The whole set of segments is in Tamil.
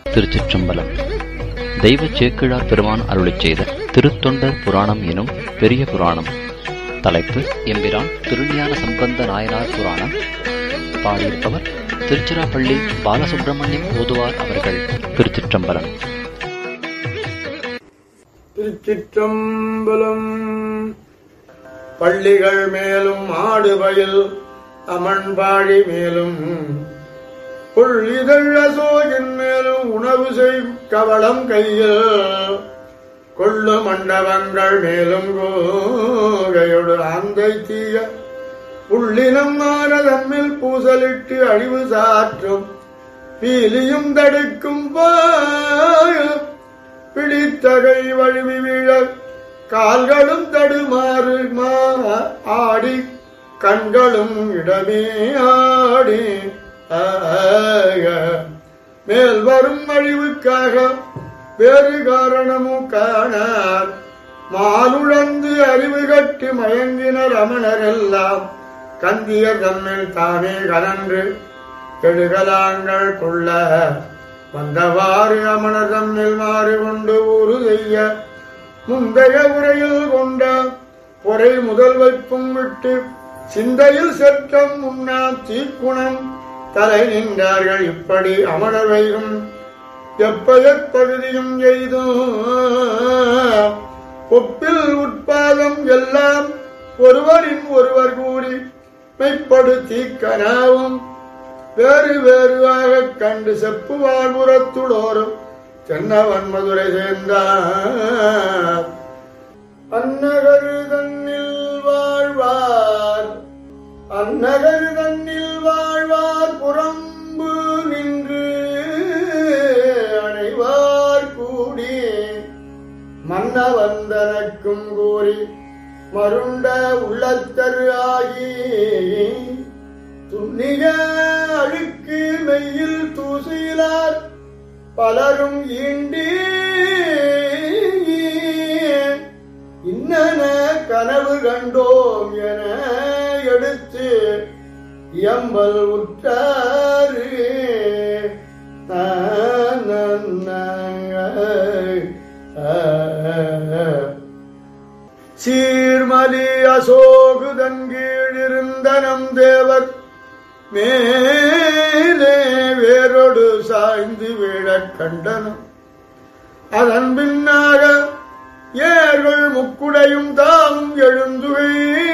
திருச்சிற்றம்பலம் தெய்வ சேக்கிழார் பெருமான் அருளிச் செய்த திருத்தொண்டர் புராணம் எனும் பெரிய புராணம் தலைப்பு எம்பிரான் திருஞான சம்பந்த நாயனார் புராணம் பாடியிருப்பவர் திருச்சிராப்பள்ளி பாலசுப்பிரமணியம் ஓதுவார் அவர்கள் திருச்சிற்றம்பலம் திருச்சிற்றம்பலம் பள்ளிகள் மேலும் ஆடுபயில் அமண்பாழி மேலும் புள்ளிதழ் அசோகின் மேலும் உணவு செய் கவளம் கையில் கொள்ளு மண்டபங்கள் மேலும் கோகையொடு ஆந்தை தீய புள்ளினம் மாறதம்மில் பூசலிட்டு அழிவு சாற்றும் பீலியும் தடுக்கும் பாய பிடித்தகை வழுவி வீழ கால்களும் தடுமாறு மா ஆடி கண்களும் இடமே ஆடி ஆக. மேல் வரும் அழிவுக்காக வேறு காரணமும் காணார் மாலுழந்து அறிவு கட்டு மயங்கினர் அமணர் எல்லாம் கந்தியர் தம்மில் தானே கலன்று கெடுகலாங்கள் கொள்ள வந்தவாறு அமணர் தம்மில் மாறு கொண்டு ஊறு செய்ய முந்தைய உரையில் கொண்ட பொறை முதல் வைப்பும் விட்டு சிந்தையில் செற்றம் உண்ணாம் தீக்குணம் தலை நின்றார்கள் இப்படி அமணர் வைகும் எப்பயற் பகுதியும் எய்தும் ஒப்பில் உட்பாதம் எல்லாம் ஒருவரின் ஒருவர் கூறி மெய்ப்படுத்தி கனாவும் வேறு வேறுவாகக் கண்டு செப்புவார் புறத்துளோரும் தென்னவன் மதுரை சேர்ந்தார் அன்னகரு தன்னில் வாழ்வார் அன்னகரு தன்னில் வாழ்வார் புறம்பு நின்று அணைவார் கூடி மன்னவந்தனக்கும் கூறி மருண்ட உள்ளத்தரு ஆகி துண்ணிய அழுக்கு மெய்யில் தூசிலார் பலரும் ஈண்டி இன்னன கனவு கண்டோம் என எடுத்து இயம்பல் உற்றாரு சீர்மலி அசோகு தன்கீழ் இருந்த நம் தேவர் மேலே வேரோடு சாய்ந்து விழக் கண்டனம் அதன் பின்னாக ஏர்கள் முக்குடையும் தாமும் எழுந்துகை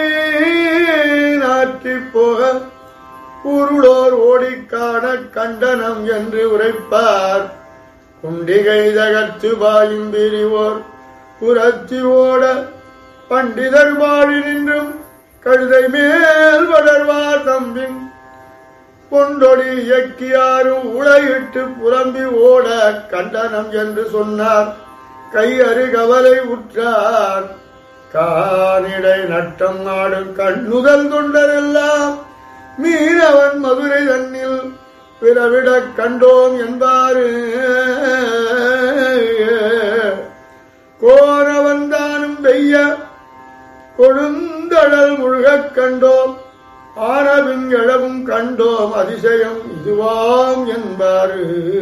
நாற்றிப் போக உருளோர் ஓடிக்காண கண்டனம் என்று உரைப்பார் குண்டிகை தகர்த்து பாயும் பிரிவோர் புறத்தி ஓட பண்டிதர் வாழி நின்றும் கழுதை மேல் வளர்வார் தம்பின் கொண்டொடி இயக்கியாரும் உளையிட்டு புலம்பி ஓட கண்டனம் என்று சொன்னார் கையறு கவலை உற்றார் கானிடை நட்டம் ஆடும் கண்ணுதல் தொண்டரெல்லாம் மீனவன் மதுரை தன்னில் பிறவிடக் கண்டோம் என்பாரு கோரவந்தானும் வெய்ய கொழுந்தடல் முழுகக் கண்டோம் ஆனவின் எழவும் கண்டோம் அதிசயம் இதுவாம் என்பாரு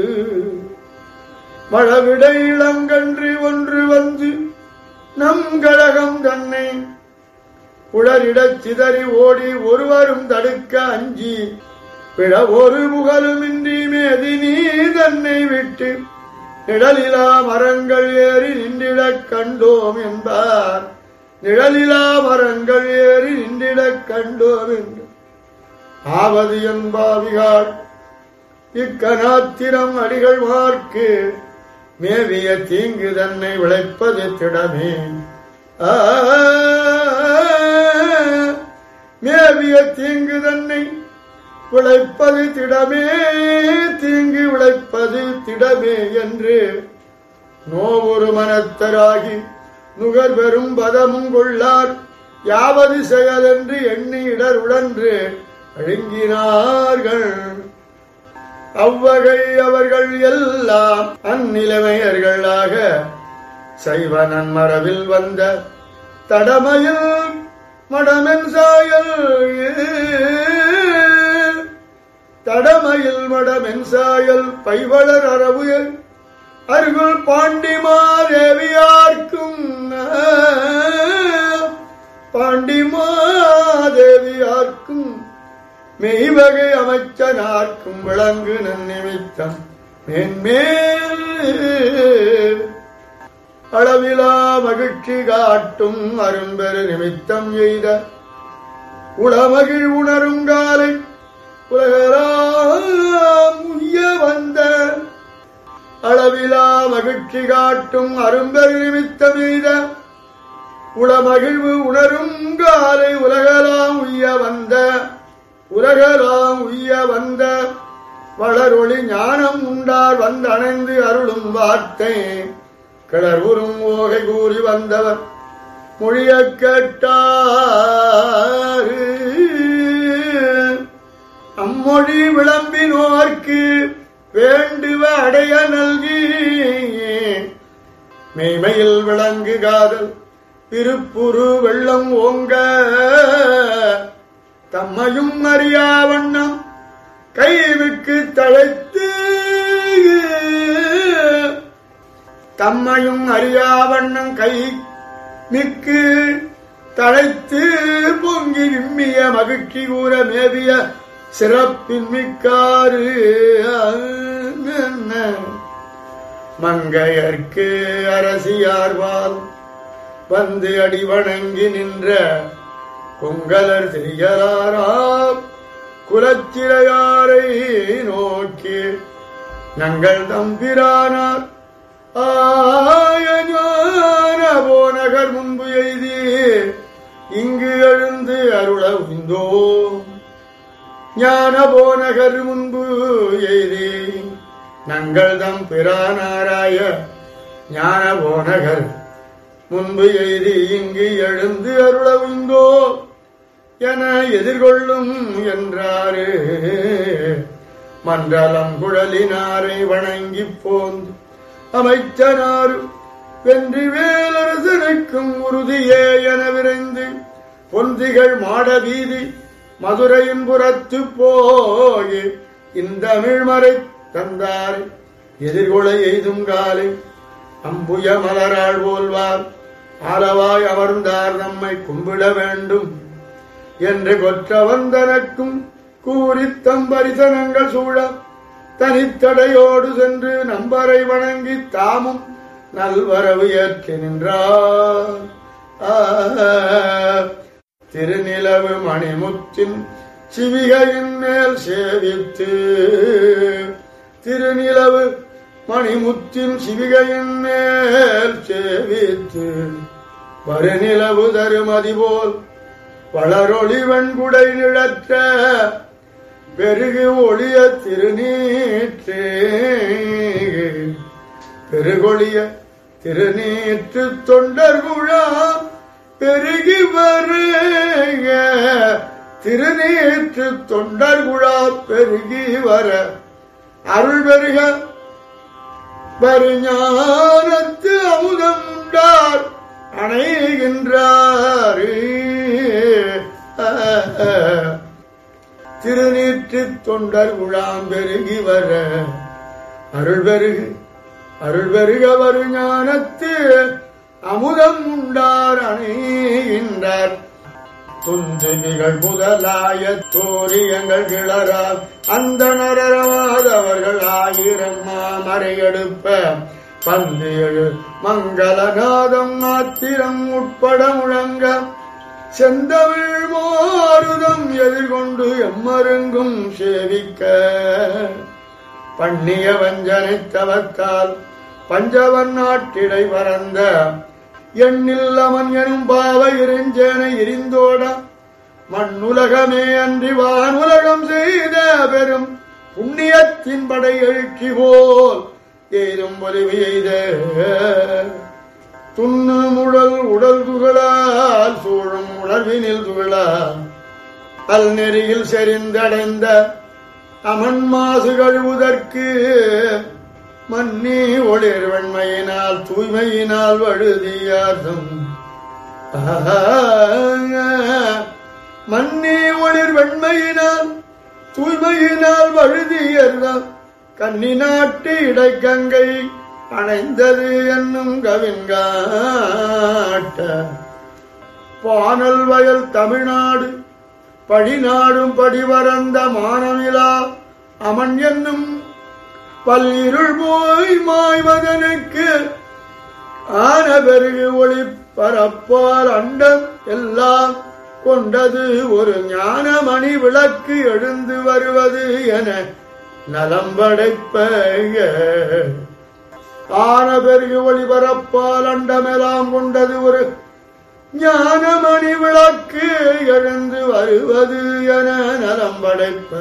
மழவிடை இளங்கன்று ஒன்று வந்து நம் கழகம் தன்னை உளரிடச் சிதறி ஓடி ஒருவரும் தடுக்க அஞ்சி பிற ஒரு முகலுமின்றி மேதி நீ தன்னை விட்டு நிழலிலா மரங்கள் ஏறி நின்றிடக் கண்டோம் என்பார் நிழலிலா மரங்கள் ஏறி நின்றிடக் கண்டோம் என்று ஆவது என்பாவிகாள் இக்கனாத்திரம் அடிகள் மார்க்கு மேவிய தீங்கு தன்னை விளைப்பது திடமே ஆ, மேவிய தீங்கு தன்னை விளைப்பது திடமே தீங்கு விளைப்பது திடமே என்று நோவொரு மனத்தராகி நுகர் பெறும் பதமும் கொள்ளார் யாவது செயல் என்று எண்ணி இடர் உழன்று அழுங்கினார்கள் அவ்வகை அவர்கள் எல்லாம் அந்நிலைமையர்களாக சைவ நன்மரபில் வந்த தடமையில் மடமென் சாயல் தடமையில் மடமென் சாயல் பைவளர் அரவு பாண்டிமாதேவியார்க்கும் பாண்டிமாதேவியார்க்கும் மெய்வகை அமைச்சனார்க்கும் விளங்கு நன்னிமித்தம் மேன்மேல் அளவிலா மகிழ்ச்சி காட்டும் அரும்பெரு நிமித்தம் எய்த உளமகிழ் உணரும் காலை உலகராம் உய்ய வந்த அளவிலா மகிழ்ச்சி காட்டும் அரும்பெரு நிமித்தம் எய்த உளமகிழ்வு உணரும் காலை உலகலாம் உய்ய வந்த உலகலாம் உய்ய வந்த வளரொளி ஞானம் உண்டார் வந்தணைந்து அருளும் வார்த்தை கிளர்வுறும் ஓகை கூறி வந்தவர் மொழிய கேட்டாரு அம்மொழி விளம்பினோர்க்கு வேண்டுவ அடைய நல்கி மெய்மையில் விளங்கு காதல் திருப்புரு வெள்ளம் ஓங்க தம்மையும் அறியா வண்ணம் கைவிக்கு தழைத்து தம்மையும் அறியா வண்ணம் கை மிக்கு தழைத்து பொங்கி விம்மிய மகிழ்ச்சி கூற மேவிய சிறப்பின் மிக்காறு மங்கையர்க்கு அரசியார்வால் வந்து அடி வணங்கி நின்ற பொங்கலர் செய்யலாரா குலச்சிறையாரை நோக்கி நங்கள் தம்பிரானார் ஆயஞான போனகர் முன்பு எய்தி இங்கு எழுந்து அருள உந்தோ ஞான போனகர் முன்பு எய்தி நங்கள் தம் பிரானாராய ஞான போனகர் முன்பு எய்தி இங்கு எழுந்து அருள உந்தோ என எதிர்கொள்ளும் என்றாரு மண்டலம் குழலினாரை வணங்கிப் போந்து அமைச்சனாரு வென்றி வேலரசனுக்கும் உறுதியே என விரைந்து பொந்திகள் மாட வீதி மதுரையின் புறத்து போய் இந்த மிழ்மறை தந்தாரை எதிர்கொள எய்தும் காலை அம்புய மலராள் போல்வார் ஆலவாய் அமர்ந்தார் நம்மை கும்பிட வேண்டும் என்று கொற்றவன் தனக்கும் கூறித் தம் பரிசனங்கள் சூழ தனித்தடையோடு சென்று நம்பரை வணங்கி தாமும் நல்வரவு ஏற்று நின்றார் ஆ, திருநிலவு மணிமுத்தின் சிவிகையின் மேல் சேவித்து திருநிலவு மணிமுத்தின் சிவிகையின் மேல் சேவித்து வருநிலவு தருமதி போல் வளரொளி வெண்குடை நிழற்ற பெருகு ஒளிய திருநீற்று பெருகொளிய திருநீற்று தொண்டர் குழா பெருகி வருக திருநீற்று தொண்டர் குழா பெருகி வர அருள் பெருக வருஞானத்து அமுதம் உண்டார் அணைகின்றார் திருநீற்று தொண்டர் குழாம் பெருகி வர அருள் பெருகு அருள் பெருக வருஞானத்து அமுதம் உண்டார் அணைகின்றார் துந்துகிகள் முதலாய தோரியங்கள் கிளறால் அந்த நரரவாதவர்கள் ஆயிரம் மாமறையெடுப்ப பந்து எழு மங்களநாதம் ஆத்திரம் உட்பட முழங்க செந்தமிழ் மாருதம் எதிர்கொண்டு எம்மருங்கும் சேவிக்க பண்ணிய வஞ்சனை தவத்தால் பஞ்சவன் நாட்டிடை பறந்த எண்ணில் அவன் எனும் பாவ இருஞ்சேனை எரிந்தோட மண்ணுலகமே அன்றி வானுலகம் செய்த பெரும் புண்ணியத்தின் படை எழுச்சி போல் ஏதும் ஒலிவு எய்த துண்ணு முழல் உடல் துகளால் சூழும் உணர்வினில் துகளால் அல் நெறியில் செறிந்தடைந்த அமன் மாசு கழுவுதற்கு மன்னி ஒளிர் வெண்மையினால் தூய்மையினால் வழுதியாதம் மன்னி ஒளிர் வெண்மையினால் தூய்மையினால் வழுதியர்தான் கன்னி நாட்டு இடைக்கங்கை அணைந்தது என்னும் கவின்காட்ட பானல் வயல் தமிழ்நாடு படிநாடும் படிவரந்த மானவிழா அமன் என்னும் பல்லிருள் போய் மாய்வதனுக்கு ஆன பெருகு ஒளி பரப்பால் அண்டம் எல்லாம் கொண்டது ஒரு ஞானமணி விளக்கு எழுந்து வருவது என நலம் படைப்ப ஆன பெருகு ஒளி பரப்பால் அண்டமெல்லாம் கொண்டது ஒரு ஞானமணி விளக்கு எழுந்து வருவது என நலம் படைப்ப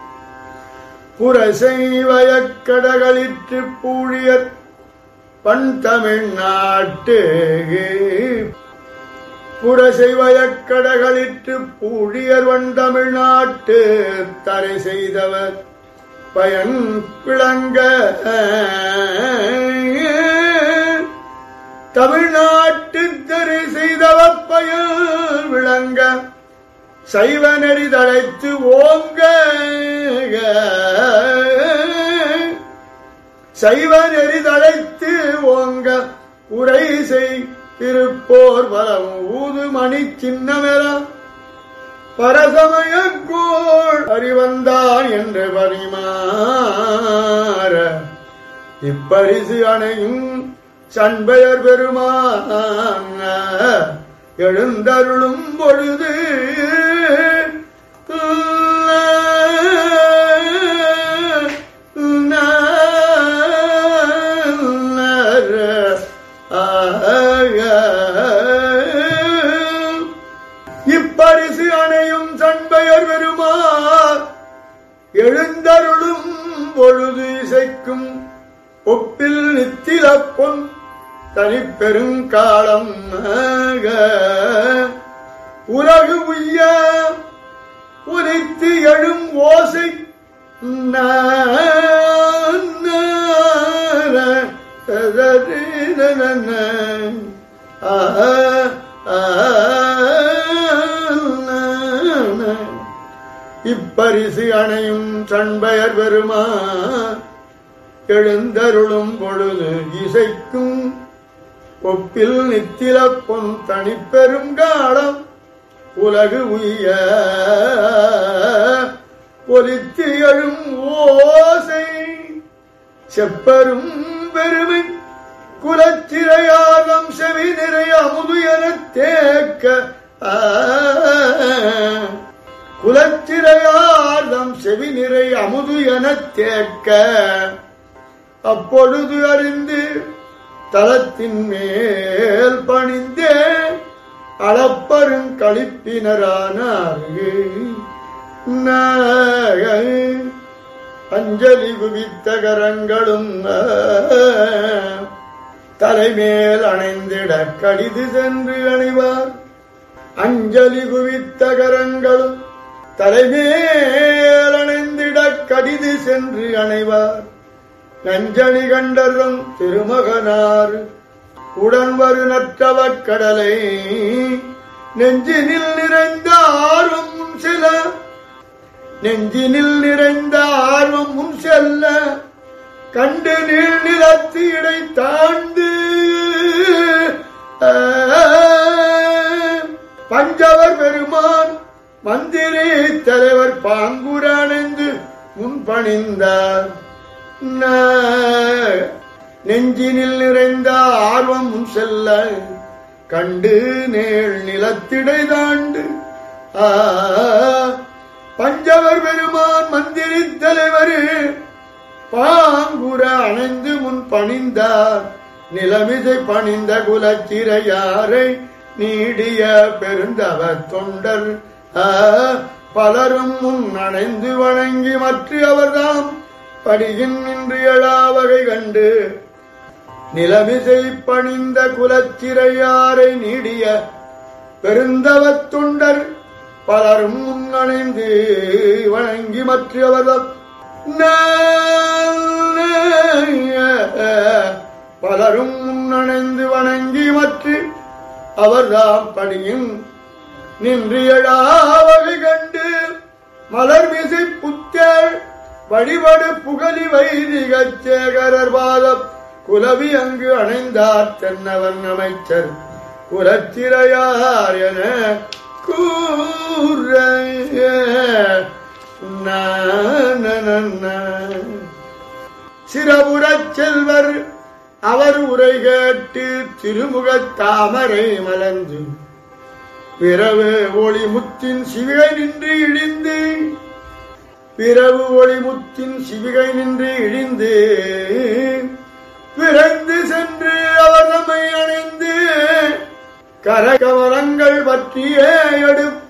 புரசை வயக்கடகளிற்று பூழியர் பண் தமிழ்நாட்டு புரசை வயக்கடகளிற்று பூழியர் வன் தமிழ்நாட்டு தரை செய்தவர் பயன் விளங்க தமிழ்நாட்டு தரை செய்தவர் பயன் விளங்க சைவ நெறி தழைத்து ஓங்க சைவ நெறி தழைத்து ஓங்க உரை செய் திருப்போர் வரம் ஊது மணி சின்னமெலாம் பரசமய கோள் அறிவந்தான் என்று பரிமாற இப்பரிசு அணையும் சண்பெயர் பெருமான எழுந்தருளும் பொழுது இப்பரிசு அணையும் சண்பெயர் பெருமார் எழுந்தருளும் பொழுது இசைக்கும் ஒப்பில் நித்தில பொன் தனிப்பெருங்காலம் உலகு உய்ய உரைத்து எழும் ஓசை இப்பரிசு அணையும் சண்பயர் பெருமா எழுந்தருளும் பொழுது இசைக்கும் ஒப்பில் நித்தில பொன் தனிப்பெருங்காலம் உலகு உய்ய ஒலித்து எழும் ஓசை செப்பரும் பெருமை குலச்சிறையாகம் செவி நிறைய அமுது எனத் தேக்க ஆ, குலச்சிறையார்தம் செவி நிறை அமுது எனத் தேக்க அப்பொழுது அறிந்து தலத்தின் மேல் பணிந்தே அளப்பரும் களிப்பினரானார்கள் அஞ்சலி குவித்த கரங்களும் தலைமேல் அணைந்திட கடிது சென்று அணிவார் அஞ்சலி குவித்த கரங்களும் தலைமேல் அணைந்திட கடிது சென்று அணைவார் நஞ்சணி கண்டரும் திருமகனார் உடன் வரு நற்றவக் கடலை நெஞ்சினில் நிறைந்த ஆர்வம் முன் சில நெஞ்சினில் நிறைந்த ஆர்வம் முன் செல்ல கண்டு நீள் நிலத்து இடை தாழ்ந்து பஞ்சவர் பெருமான் மந்திரி தலைவர் பாங்குர அணைந்து முன்பணிந்தார் ந- நெஞ்சினில் நிறைந்த ஆர்வம் முன் செல்ல கண்டு நேள் நிலத்திடை தாண்டு ஆ, பஞ்சவர் பெருமான் மந்திரி தலைவர் பாங்குர அணைந்து முன் பணிந்தார் நிலமிசை பணிந்த குலச்சிறையாரை நீடிய பெருந்தவ தொண்டர் ஆ, பலரும் முன் அணைந்து வணங்கி மற்ற அவர்தாம் படியின் நின்று எழாவகை கண்டு நிலமிசை பணிந்த குலச்சிறையாரை நீடிய பெருந்தவத் தொண்டர் பலரும் முன்னணைந்து வணங்கி மற்றவர்கள் பலரும் முன்னணைந்து வணங்கி மற்ற அவர்தாம் படியும் நின்று எழாவகை கண்டு மலர் மிசை புத்தர் வழிபடு புகழி வைதிக சேகரர் பாதம் குலவி அங்கு அணைந்தார் தென்னவன் அமைச்சர் குலச்சிறையார் என கூற சிறபுறச் செல்வர் அவர் உரை கேட்டு திருமுகத் தாமரை மலர்ந்து பிறவு ஒளி முத்தின் சிவிகை நின்று இழிந்து பிறவு ஒளி முத்தின் சிவிகை நின்று இழிந்து விரைந்து சென்று அவர் நம்மை அணைந்து கரகமலங்கள் பற்றிய எடுப்ப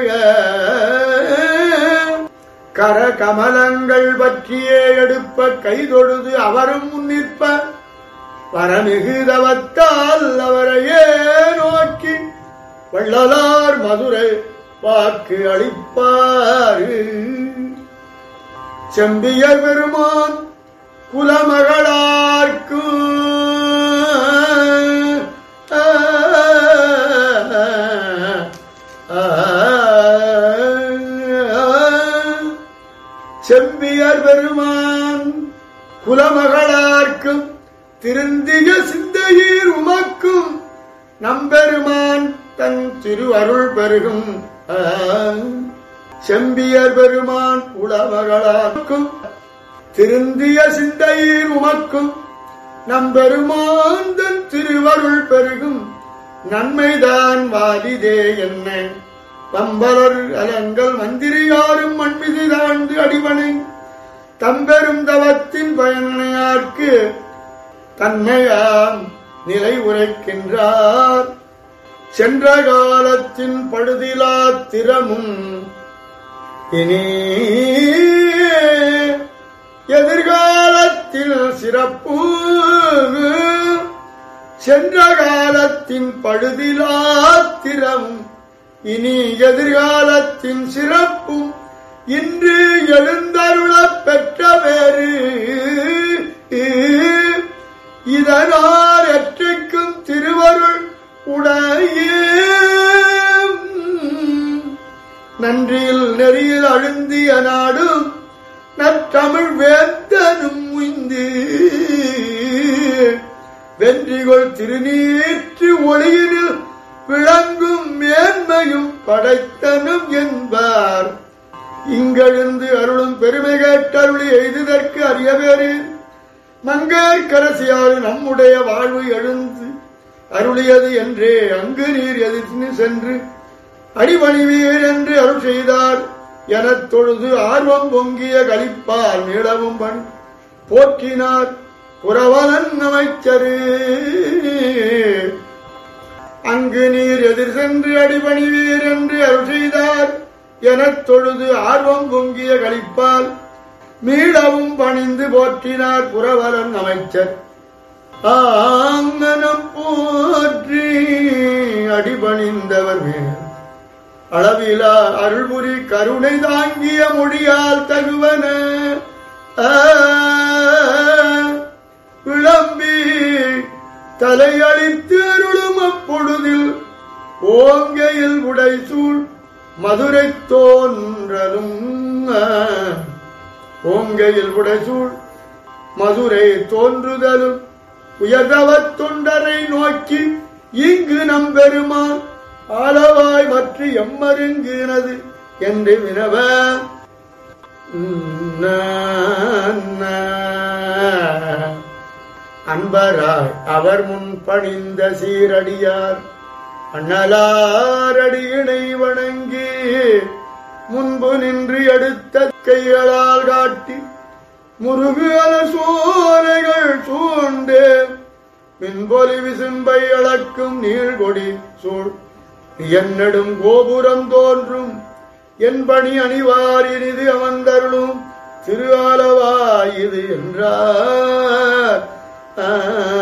கரகமலங்கள் பற்றிய எடுப்ப கைதொழுது அவரும் முன்னிற்ப வரமிகுதவத்தால் அவரையே நோக்கி வள்ளலார் மதுரை வாக்கு அளிப்பாரு செம்பியர் பெருமான் குலமகளார்க்கு செம்பியர் பெருமான் குலமகளார்க்கும் திருந்திய சிந்தையீர் உமக்கும் நம்பெருமான் தன் திருவருள் பெருகும் ஆ. செம்பியர் பெருமான் குலமகளார்க்கும் திருந்திய சிந்தையீர் உமக்கும் நம்பெருமான் தன் திருவருள் பெருகும் நன்மைதான் வாலிதே என்ன பம்பலர் அலங்கள் மந்திரியாரும் மண்மிதி தாழ்ந்து அடிவனை தம்பெரும் தவத்தின் பயனையார்க்கு தன்மையாம் நிலை உரைக்கின்றார் சென்ற காலத்தின் பழுதிலா திறமும் இனி எதிர்காலத்தில் சிறப்பு சென்ற காலத்தின் பழுதிலா திறமும் இனி எதிர்காலத்தின் சிறப்பும் இன்று எழுந்தருளப் பெற்ற வேறு இதனால் எற்றைக்கும் திருவருள் உடைய நன்றியில் நெறியில் அழுந்திய நாடும் நற்றமிழ் வேந்தனும் உய்ந்து வென்றிகொள் திருநீற்று ஒளியினில் விளங்கும் மேன்மையும் படைத்தனும் என்பார் இங்கெழுந்து அருளும் பெருமை கேட்டருளி எய்துதற்கு அறியவேறு மங்கையர்க்கரசியாறு நம்முடைய வாழ்வு எழுந்து அருளியது என்றே அங்கு நீர் எதிர்த்து சென்று அடிபணிவீர் என்று அருள் செய்தார் எனத் தொழுது ஆர்வம் பொங்கிய களிப்பால் நீளவும் பண் போற்றினார் புறவலன் அமைச்சரு அங்கு நீர் எதிர் சென்று அடிபணிவீர் என்று அருள் செய்தார் எனத் தொழுது ஆர்வம் பொங்கிய களிப்பால் மீளவும் பணிந்து போற்றினார் புறவலன் அமைச்சர் ஆங்கனம் போற்றி அடிபணிந்தவர் மேல் அளவிலா அருள்புரி கருணை தாங்கிய மொழியால் தகுவன ஆ, விளம்பி தலையளித்து அருளும் அப்பொழுதில் ஓங்கையில் உடைசூழ் மதுரை தோன்றலும் ஆ, ஓங்கையில் உடைசூழ் மதுரை தோன்றுதலும் உயர்தவத் தொண்டரை நோக்கி இங்கு நம்பெருமான் ஆளவாய் மற்ற எம்மருங்கினது என்று வினவ அன்பராய் அவர் முன் பணிந்த சீரடியார் அண்ணலாரடியினை வணங்கி முன்பு நின்று எடுத்த கைகளால் காட்டி முருகு சோலைகள் சூழ்ந்து மின்பொலி விசும்பை அளக்கும் நீழ்கொடி சூழ் என்னடும் கோபுரம் தோன்றும் என் பணி அணிவார் இனிது அமர்ந்தருளும் திரு ஆலவாயுது என்றார் ஆ